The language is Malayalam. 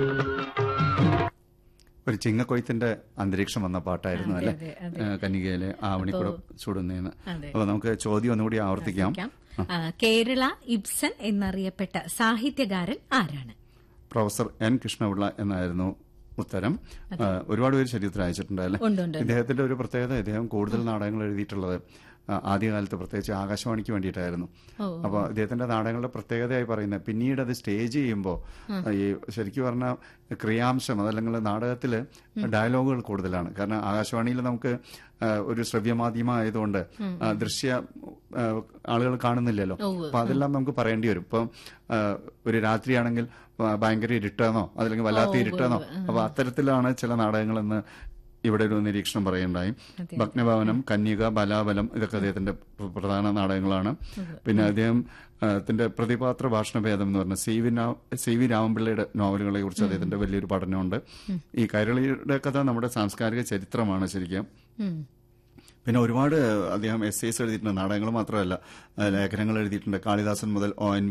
ഒരു ചിങ്ങക്കൊയ്ത്തിന്റെ അന്തരീക്ഷം വന്ന പാട്ടായിരുന്നു അല്ലെ അതെ, അതെ. കന്നികയിലെ ആവണിക്കുടം ചുടുന്നേന്ന് അതെ. അപ്പൊ നമുക്ക് ചോദ്യം ഒന്നുകൂടി ആവർത്തിക്കാം ആ, കേരള ഇബ്സൺ എന്നറിയപ്പെട്ട സാഹിത്യകാരൻ ആരാണ് പ്രൊഫസർ എൻ കൃഷ്ണപിള്ള എന്നായിരുന്നു ഉത്തരം ആ, ഒരുപാട് പേര് ശരീരത്തിൽ അയച്ചിട്ടുണ്ട് അല്ലെ ഉണ്ട് ഉണ്ട് ഇദ്ദേഹത്തിന്റെ ഒരു പ്രത്യേകത ഇദ്ദേഹം കൂടുതൽ നാടകങ്ങൾ എഴുതിയിട്ടുള്ളത് ആ, ആദ്യകാലത്ത് പ്രത്യേകിച്ച് ആകാശവാണിക്ക് വേണ്ടിയിട്ടായിരുന്നു ഓ. അപ്പോൾ ഇദ്ദേഹത്തിന്റെ നാടകങ്ങളുടെ പ്രത്യേകതയായി പറയുന്നത് പിന്നീട് അത് സ്റ്റേജ് ചെയ്യുമ്പോൾ ഈ ശരിക്കും പറഞ്ഞാൽ ക്രിയാംശം അതല്ലെങ്കിൽ നാടകത്തിൽ ഡയലോഗുകൾ കൂടുതലാണ് കാരണം ആകാശവാണിയിൽ നമുക്ക് ആ, ഒരു ശ്രവ്യമാധ്യമം ആയതുകൊണ്ട് ആ, ദൃശ്യ ആ, ആളുകൾ കാണുന്നില്ലല്ലോ ഉവ്വ്. അപ്പൊ അതെല്ലാം നമുക്ക് പറയേണ്ടി വരും ഇപ്പം ആ, ഒരു രാത്രിയാണെങ്കിൽ ആ, ഭയങ്കര ഇരുട്ടാന്നോ അതല്ലെങ്കിൽ വല്ലാത്ത ഇരുട്ടാന്നോ അപ്പൊ അത്തരത്തിലാണ് ചില നാടകങ്ങളെന്ന് ഇവിടെ ഒരു നിരീക്ഷണം പറയുണ്ടായി അതെ. ഭഗ്നഭവനം കന്യക ബലാബലം ഇതൊക്കെ അദ്ദേഹത്തിന്റെ പ്ര- പ്രധാന നാടകങ്ങളാണ് പിന്നെ അദ്ദേഹം ആ, ത്തിന്റെ പ്രതിപാത്ര ഭാഷണഭേദം എന്ന് പറഞ്ഞ സി വി നാ- സി വി രാമപിള്ളയുടെ നോവലുകളെ കുറിച്ച് അദ്ദേഹത്തിന്റെ വലിയൊരു പഠനമുണ്ട് ഈ കൈരളിയുടെ കഥ നമ്മുടെ സാംസ്കാരിക ചരിത്രമാണ് ശരിക്കും ഉം. പിന്നെ ഒരുപാട് അദ്ദേഹം എസ് എസ് എഴുതിയിട്ടുണ്ട് നാടകങ്ങൾ മാത്രമല്ല ആ, ലേഖനങ്ങൾ എഴുതിയിട്ടുണ്ട് കാളിദാസൻ മുതൽ ഒ എൻ